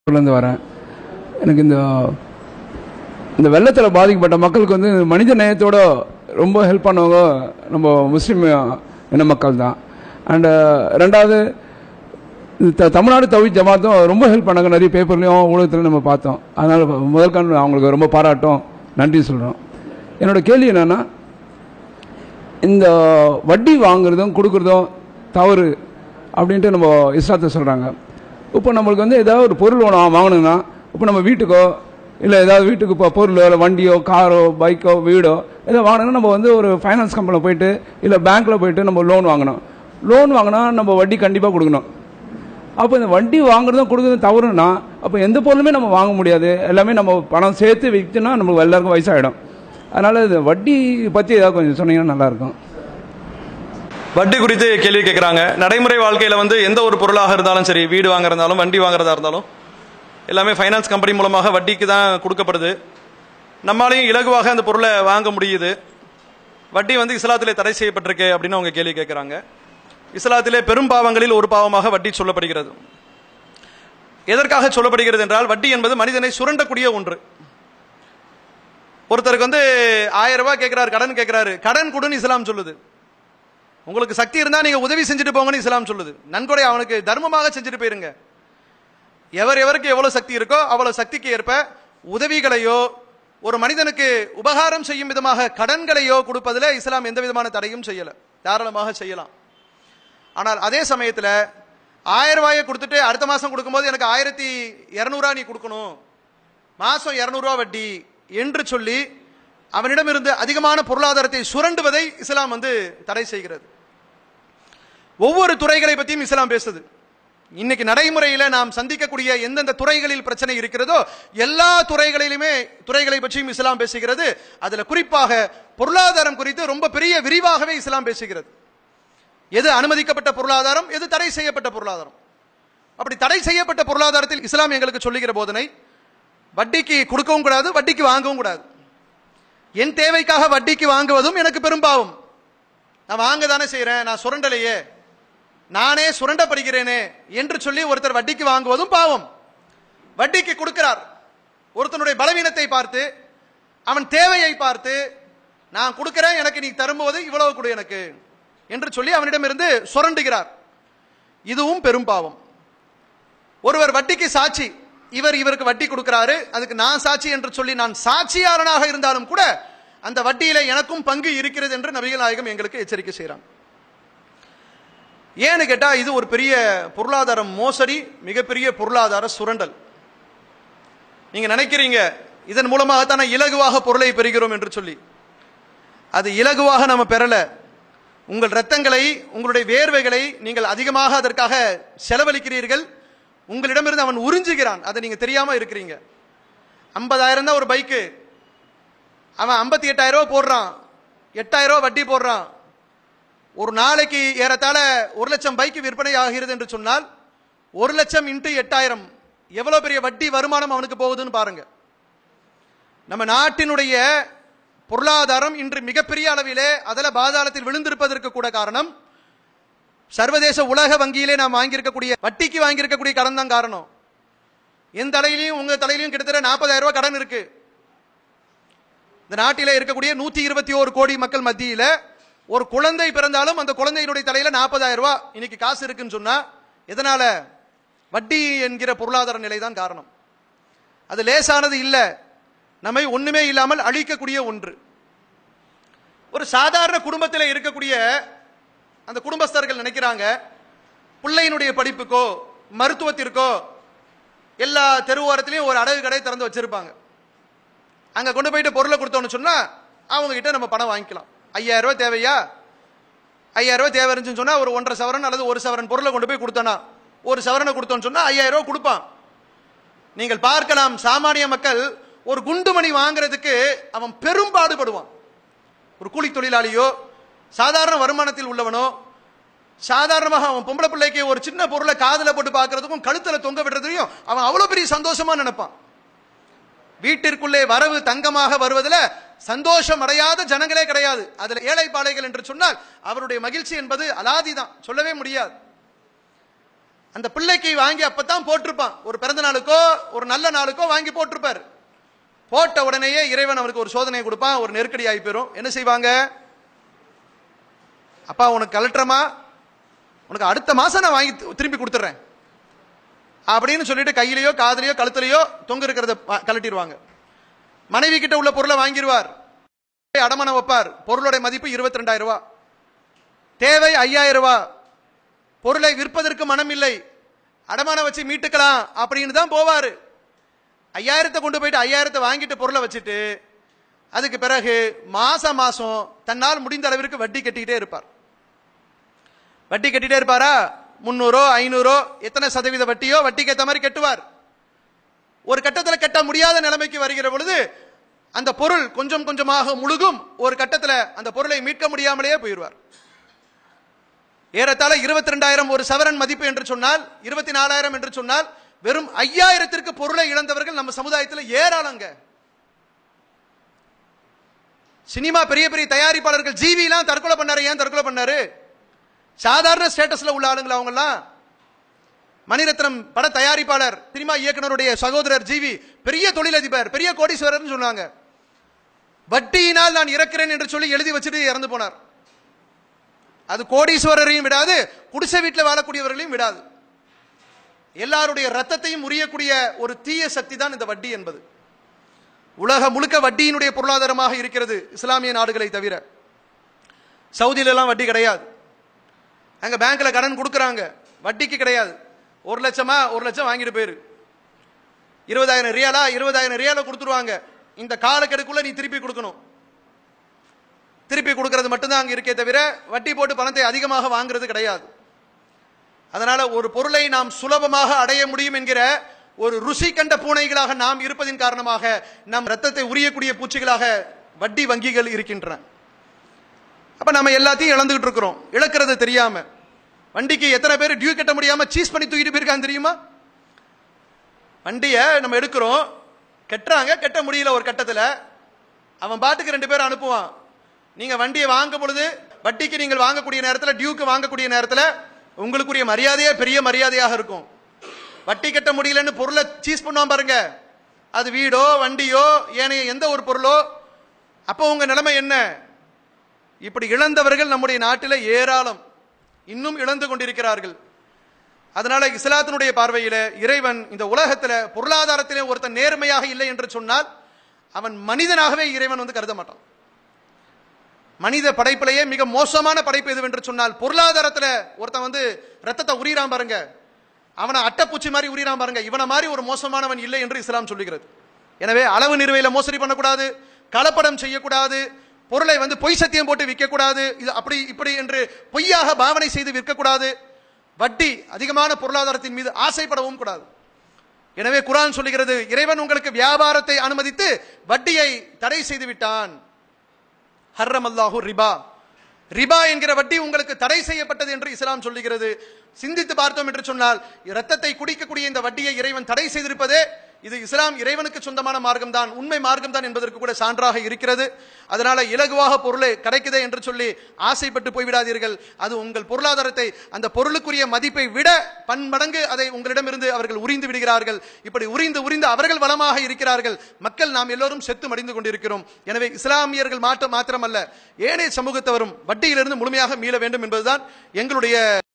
இருந்து வரேன் எனக்கு இந்த இந்த வெள்ளத்தில் பாதிக்கப்பட்ட மக்களுக்கு வந்து மனித நேயத்தோட ரொம்ப ஹெல்ப் பண்ணவங்க நம்ம முஸ்லீம் இன மக்கள் தான் அண்டு ரெண்டாவது இந்த த- தமிழ்நாடு தவி ஜமாத்தும் ரொம்ப ஹெல்ப் பண்ணாங்க நிறைய பேப்பர்லையும் ஊடகத்துலையும் நம்ம பார்த்தோம் அதனால் முதற்கான அவங்களுக்கு ரொம்ப பாராட்டும் நன்றி சொல்கிறோம் என்னோட கேள்வி என்னன்னா இந்த வட்டி வாங்குறதும் கொடுக்குறதும் தவறு அப்படின்ட்டு நம்ம இஸ்லாத்தை சொல்கிறாங்க இப்போ நம்மளுக்கு வந்து ஏதாவது ஒரு பொருள் ஒன்று வாங்கணும்னா இப்போ நம்ம வீட்டுக்கோ இல்லை ஏதாவது வீட்டுக்கு இப்போ பொருளோ இல்லை வண்டியோ காரோ பைக்கோ வீடோ ஏதோ வாங்கணும்னா நம்ம வந்து ஒரு ஃபைனான்ஸ் கம்பெனியில் போயிட்டு இல்லை பேங்க்கில் போயிட்டு நம்ம லோன் வாங்கணும் லோன் வாங்கினா நம்ம வட்டி கண்டிப்பாக கொடுக்கணும் அப்போ இந்த வண்டி வாங்குறதும் கொடுக்குறதும் தவறுனா அப்போ எந்த பொருளுமே நம்ம வாங்க முடியாது எல்லாமே நம்ம பணம் சேர்த்து விற்றுனா நமக்கு எல்லாருக்கும் வயசாகிடும் அதனால் இது வட்டி பற்றி ஏதாவது கொஞ்சம் சொன்னீங்கன்னா நல்லாயிருக்கும் வட்டி குறித்து கேள்வி கேட்குறாங்க நடைமுறை வாழ்க்கையில் வந்து எந்த ஒரு பொருளாக இருந்தாலும் சரி வீடு வாங்குறதாலும் வண்டி வாங்குறதா இருந்தாலும் எல்லாமே ஃபைனான்ஸ் கம்பெனி மூலமாக வட்டிக்கு தான் கொடுக்கப்படுது நம்மளாலையும் இலகுவாக அந்த பொருளை வாங்க முடியுது வட்டி வந்து இஸ்லாத்திலே தடை செய்யப்பட்டிருக்கு அப்படின்னு அவங்க கேள்வி கேட்குறாங்க இஸ்லாத்திலே பெரும் பாவங்களில் ஒரு பாவமாக வட்டி சொல்லப்படுகிறது எதற்காக சொல்லப்படுகிறது என்றால் வட்டி என்பது மனிதனை சுரண்டக்கூடிய ஒன்று ஒருத்தருக்கு வந்து ஆயிரம் ரூபாய் கேட்கிறாரு கடன் கேட்கிறாரு கடன் கொடுன்னு இஸ்லாம் சொல்லுது உங்களுக்கு சக்தி இருந்தா நீங்க உதவி செஞ்சுட்டு போங்கன்னு இஸ்லாம் சொல்லுது நன்கொடை அவனுக்கு தர்மமாக செஞ்சுட்டு போயிருங்க எவர் எவருக்கு எவ்வளவு சக்தி இருக்கோ அவ்வளவு சக்திக்கு ஏற்ப உதவிகளையோ ஒரு மனிதனுக்கு உபகாரம் செய்யும் விதமாக கடன்களையோ கொடுப்பதில் இஸ்லாம் எந்த விதமான தடையும் செய்யல தாராளமாக செய்யலாம் ஆனால் அதே சமயத்தில் ஆயிரம் ரூபாயை கொடுத்துட்டு அடுத்த மாசம் கொடுக்கும்போது எனக்கு ஆயிரத்தி இரநூறுவா நீ கொடுக்கணும் மாசம் இரநூறுவா வட்டி என்று சொல்லி அவனிடமிருந்து அதிகமான பொருளாதாரத்தை சுரண்டுவதை இஸ்லாம் வந்து தடை செய்கிறது ஒவ்வொரு துறைகளை பற்றியும் இஸ்லாம் பேசுது இன்னைக்கு நடைமுறையில நாம் சந்திக்கக்கூடிய எந்தெந்த துறைகளில் பிரச்சனை இருக்கிறதோ எல்லா துறைகளிலுமே துறைகளை பற்றியும் இஸ்லாம் பேசுகிறது அதுல குறிப்பாக பொருளாதாரம் குறித்து ரொம்ப பெரிய விரிவாகவே இஸ்லாம் பேசுகிறது எது அனுமதிக்கப்பட்ட பொருளாதாரம் எது தடை செய்யப்பட்ட பொருளாதாரம் அப்படி தடை செய்யப்பட்ட பொருளாதாரத்தில் இஸ்லாம் எங்களுக்கு சொல்லுகிற போதனை வட்டிக்கு கொடுக்கவும் கூடாது வட்டிக்கு வாங்கவும் கூடாது என் தேவைக்காக வட்டிக்கு வாங்குவதும் எனக்கு பெரும்பாவம் நான் வாங்க தானே செய்றேன் நான் சுரண்டலையே நானே சுரண்டப்படுகிறேனே என்று சொல்லி ஒருத்தர் வட்டிக்கு வாங்குவதும் பாவம் வட்டிக்கு கொடுக்கிறார் ஒருத்தனுடைய பலவீனத்தை பார்த்து அவன் தேவையை பார்த்து நான் கொடுக்கிறேன் எனக்கு நீ தரும்போது இவ்வளவு கொடு எனக்கு என்று சொல்லி அவனிடமிருந்து சுரண்டுகிறார் இதுவும் பெரும் பாவம் ஒருவர் வட்டிக்கு சாட்சி இவர் இவருக்கு வட்டி கொடுக்கிறாரு அதுக்கு நான் சாட்சி என்று சொல்லி நான் சாட்சியாளனாக இருந்தாலும் கூட அந்த வட்டியில எனக்கும் பங்கு இருக்கிறது என்று நபிகள் நாயகம் எங்களுக்கு எச்சரிக்கை செய்கிறாங்க ஏன்னு கேட்டா இது ஒரு பெரிய பொருளாதார மோசடி மிகப்பெரிய பொருளாதார சுரண்டல் நீங்க நினைக்கிறீங்க இதன் மூலமாகத்தானே இலகுவாக பொருளை பெறுகிறோம் என்று சொல்லி அது இலகுவாக நம்ம பெறல உங்கள் ரத்தங்களை உங்களுடைய வேர்வைகளை நீங்கள் அதிகமாக அதற்காக செலவழிக்கிறீர்கள் உங்களிடமிருந்து அவன் உறிஞ்சுகிறான் அதை நீங்க தெரியாம இருக்கிறீங்க ஐம்பதாயிரம் தான் ஒரு பைக்கு அவன் ஐம்பத்தி எட்டாயிரம் ரூபாய் போடுறான் எட்டாயிரம் ரூபாய் வட்டி போடுறான் ஒரு நாளைக்கு ஏறத்தாழ ஒரு லட்சம் பைக்கு விற்பனை ஆகிறது என்று சொன்னால் ஒரு லட்சம் இன்ட்டு எட்டாயிரம் எவ்வளவு பெரிய வட்டி வருமானம் அவனுக்கு போகுதுன்னு பாருங்க நம்ம நாட்டினுடைய பொருளாதாரம் இன்று மிகப்பெரிய அளவிலே அதில் பாதாளத்தில் விழுந்திருப்பதற்கு கூட காரணம் சர்வதேச உலக வங்கியிலே நாம் வாங்கியிருக்கக்கூடிய வட்டிக்கு வாங்கியிருக்கக்கூடிய கடன் தான் காரணம் என் தலையிலையும் உங்க தலையிலையும் கிட்டத்தட்ட நாற்பதாயிரம் ரூபாய் கடன் இருக்கு இந்த நாட்டிலே இருக்கக்கூடிய நூத்தி இருபத்தி ஓரு கோடி மக்கள் மத்தியில ஒரு குழந்தை பிறந்தாலும் அந்த குழந்தையினுடைய தலையில நாற்பதாயிரம் ரூபாய் இன்னைக்கு காசு இருக்குன்னு சொன்னா எதனால வட்டி என்கிற பொருளாதார நிலை தான் காரணம் அது லேசானது இல்ல நம்மை ஒண்ணுமே இல்லாமல் அழிக்கக்கூடிய ஒன்று ஒரு சாதாரண குடும்பத்தில் இருக்கக்கூடிய அந்த குடும்பஸ்தர்கள் நினைக்கிறாங்க பிள்ளையினுடைய படிப்புக்கோ மருத்துவத்திற்கோ எல்லா தெருவோரத்திலையும் ஒரு அடகு கடை திறந்து வச்சிருப்பாங்க அங்க கொண்டு போயிட்டு பொருளை கொடுத்தோம்னு சொன்னா அவங்க கிட்ட நம்ம பணம் வாங்கிக்கலாம் ஐயாயிரம் ரூபாய் தேவையா ஐயாயிரம் ரூபாய் தேவை இருந்துச்சுன்னு சொன்னா ஒரு ஒன்றரை சவரன் அல்லது ஒரு சவரன் பொருளை கொண்டு போய் கொடுத்தோன்னா ஒரு சவரனை கொடுத்தோம்னு சொன்னா ஐயாயிரம் ரூபாய் கொடுப்பான் நீங்கள் பார்க்கலாம் சாமானிய மக்கள் ஒரு குண்டுமணி வாங்குறதுக்கு அவன் பெரும் பாடுபடுவான் ஒரு கூலி தொழிலாளியோ சாதாரண வருமானத்தில் உள்ளவனோ சாதாரணமாக அவன் பொம்பளை பிள்ளைக்கு ஒரு சின்ன பொருளை காதுல போட்டு பார்க்கறதுக்கும் கழுத்துல தொங்க விடுறதையும் அவன் அவ்வளவு பெரிய சந்தோஷமா நினைப்பான் வீட்டிற்குள்ளே வரவு தங்கமாக வருவதில் சந்தோஷம் அடையாத ஜனங்களே கிடையாது அதுல ஏழை பாளைகள் என்று சொன்னால் அவருடைய மகிழ்ச்சி என்பது அலாதி தான் சொல்லவே முடியாது அந்த பிள்ளைக்கு வாங்கி அப்பதான் போட்டிருப்பான் ஒரு பிறந்த நாளுக்கோ ஒரு நல்ல நாளுக்கோ வாங்கி போட்டிருப்பார் போட்ட உடனேயே இறைவன் அவருக்கு ஒரு சோதனை கொடுப்பான் ஒரு நெருக்கடி ஆகி போயிரும் என்ன செய்வாங்க அப்பா உனக்கு கலட்டுறமா உனக்கு அடுத்த மாசம் நான் வாங்கி தி- திருப்பி கொடுத்துட்றேன் அப்படின்னு சொல்லிட்டு கையிலயோ காதுலயோ கழுத்துலயோ தொங்க இருக்கிறத ப- கழட்டிடுவாங்க மனைவி கிட்ட உள்ள பொருளை வாங்கிடுவார் அடமானம் வைப்பார் பொருளுடைய மதிப்பு இருபத்தி ரெண்டாயிரம் ரூபாய் தேவை ஐயாயிரம் ரூபாய் பொருளை விற்பதற்கு மனம் இல்லை அடமானம் வச்சு மீட்டுக்கலாம் அப்படின்னு தான் போவாரு ஐயாயிரத்தை கொண்டு போயிட்டு ஐயாயிரத்தை வாங்கிட்டு பொருளை வச்சுட்டு அதுக்கு பிறகு மாசம் மாசம் தன்னால் முடிந்த அளவிற்கு வட்டி கட்டிக்கிட்டே இருப்பார் வட்டி கட்டிட்டே இருப்பாரா முந்நூறோ ஐநூறோ எத்தனை சதவீத வட்டியோ வட்டிக்கு ஏற்ற மாதிரி கட்டுவார் ஒரு கட்டத்தில் கட்ட முடியாத நிலைமைக்கு வருகிற பொழுது அந்த பொருள் கொஞ்சம் கொஞ்சமாக முழுகும் ஒரு கட்டத்தில் அந்த பொருளை மீட்க முடியாமலேயே போயிடுவார் ஏறத்தாழ இருபத்தி ரெண்டாயிரம் ஒரு சவரன் மதிப்பு என்று சொன்னால் இருபத்தி நாலாயிரம் என்று சொன்னால் வெறும் ஐயாயிரத்திற்கு பொருளை இழந்தவர்கள் நம்ம சமுதாயத்தில் ஏராளங்க சினிமா பெரிய பெரிய தயாரிப்பாளர்கள் ஜிவிலாம் தற்கொலை பண்ணாரு ஏன் தற்கொலை பண்ணாரு சாதாரண ஸ்டேட்டஸ்ல உள்ள ஆளுங்களா அவங்கெல்லாம் மணிரத்னம் பட தயாரிப்பாளர் சினிமா இயக்குனருடைய சகோதரர் ஜிவி பெரிய தொழிலதிபர் பெரிய கோடீஸ்வரர்னு சொன்னாங்க வட்டியினால் நான் இறக்கிறேன் என்று சொல்லி எழுதி வச்சுட்டு இறந்து போனார் அது கோடீஸ்வரரையும் விடாது குடிசை வீட்டில் வாழக்கூடியவர்களையும் விடாது எல்லாருடைய ரத்தத்தையும் உரியக்கூடிய ஒரு தீய சக்தி தான் இந்த வட்டி என்பது உலக முழுக்க வட்டியினுடைய பொருளாதாரமாக இருக்கிறது இஸ்லாமிய நாடுகளை தவிர சவுதியில எல்லாம் வட்டி கிடையாது அங்க பேங்க்ல கடன் கொடுக்கறாங்க வட்டிக்கு கிடையாது ஒரு லட்சமா ஒரு லட்சம் வாங்கிட்டு போயிரு இருபதாயிரம் ரியாலா இருபதாயிரம் ரியால கொடுத்துருவாங்க இந்த காலக்கெடுக்குள்ள நீ திருப்பி கொடுக்கணும் திருப்பி கொடுக்கறது மட்டும்தான் அங்க இருக்கே தவிர வட்டி போட்டு பணத்தை அதிகமாக வாங்குறது கிடையாது அதனால ஒரு பொருளை நாம் சுலபமாக அடைய முடியும் என்கிற ஒரு ருசி கண்ட பூனைகளாக நாம் இருப்பதின் காரணமாக நம் ரத்தத்தை உரியக்கூடிய பூச்சிகளாக வட்டி வங்கிகள் இருக்கின்றன அப்ப நம்ம எல்லாத்தையும் இழந்துகிட்டு இருக்கிறோம் இழக்கிறது தெரியாம வண்டிக்கு எத்தனை பேர் டியூ கட்ட முடியாம சீஸ் பண்ணி தூக்கிட்டு போயிருக்காங்க தெரியுமா வண்டியை நம்ம எடுக்கிறோம் கட்டுறாங்க கட்ட முடியல ஒரு கட்டத்துல அவன் பாட்டுக்கு ரெண்டு பேரும் அனுப்புவான் நீங்க வண்டியை வாங்க பொழுது வட்டிக்கு நீங்கள் வாங்கக்கூடிய நேரத்தில் டியூக்கு வாங்கக்கூடிய நேரத்தில் உங்களுக்குரிய மரியாதையே பெரிய மரியாதையாக இருக்கும் வட்டி கட்ட முடியலன்னு பொருளை சீஸ் பண்ணுவான் பாருங்க அது வீடோ வண்டியோ ஏனைய எந்த ஒரு பொருளோ அப்போ உங்க நிலைமை என்ன இப்படி இழந்தவர்கள் நம்முடைய நாட்டில் ஏராளம் இன்னும் இழந்து கொண்டிருக்கிறார்கள் அதனால இஸ்லாத்தினுடைய பார்வையில இறைவன் இந்த உலகத்துல பொருளாதாரத்திலே ஒருத்தன் நேர்மையாக இல்லை என்று சொன்னால் அவன் மனிதனாகவே இறைவன் வந்து கருத மாட்டான் மனித படைப்பிலேயே மிக மோசமான படைப்பு எதுவென்று சொன்னால் பொருளாதாரத்துல ஒருத்தன் வந்து ரத்தத்தை உரியிறான் பாருங்க அவனை அட்டைப்பூச்சி மாதிரி உரியிறான் பாருங்க இவனை மாதிரி ஒரு மோசமானவன் இல்லை என்று இஸ்லாம் சொல்லுகிறது எனவே அளவு நிறுவையில மோசடி பண்ணக்கூடாது கலப்படம் செய்யக்கூடாது பொருளை வந்து பொய் சத்தியம் போட்டு விற்கக்கூடாது இது அப்படி இப்படி என்று பொய்யாக பாவனை செய்து விற்கக்கூடாது வட்டி அதிகமான பொருளாதாரத்தின் மீது ஆசைப்படவும் கூடாது எனவே குரான் சொல்லுகிறது இறைவன் உங்களுக்கு வியாபாரத்தை அனுமதித்து வட்டியை தடை செய்து விட்டான் ஹர்ரம் அல்லாஹு ரிபா ரிபா என்கிற வட்டி உங்களுக்கு தடை செய்யப்பட்டது என்று இஸ்லாம் சொல்லுகிறது சிந்தித்து பார்த்தோம் என்று சொன்னால் இரத்தத்தை குடிக்கக்கூடிய இந்த வட்டியை இறைவன் தடை செய்திருப்பதே இது இஸ்லாம் இறைவனுக்கு சொந்தமான மார்க்கம் தான் உண்மை மார்க்கம் தான் என்பதற்கு கூட சான்றாக இருக்கிறது அதனால இலகுவாக பொருளை கிடைக்குதே என்று சொல்லி ஆசைப்பட்டு போய்விடாதீர்கள் அது உங்கள் பொருளாதாரத்தை அந்த பொருளுக்குரிய மதிப்பை விட பன்மடங்கு அதை உங்களிடமிருந்து அவர்கள் உரிந்து விடுகிறார்கள் இப்படி உரிந்து உரிந்து அவர்கள் வளமாக இருக்கிறார்கள் மக்கள் நாம் எல்லோரும் செத்து மடிந்து கொண்டிருக்கிறோம் எனவே இஸ்லாமியர்கள் மாற்றம் மாத்திரமல்ல ஏனைய சமூகத்தவரும் வட்டியிலிருந்து முழுமையாக மீள வேண்டும் என்பதுதான் எங்களுடைய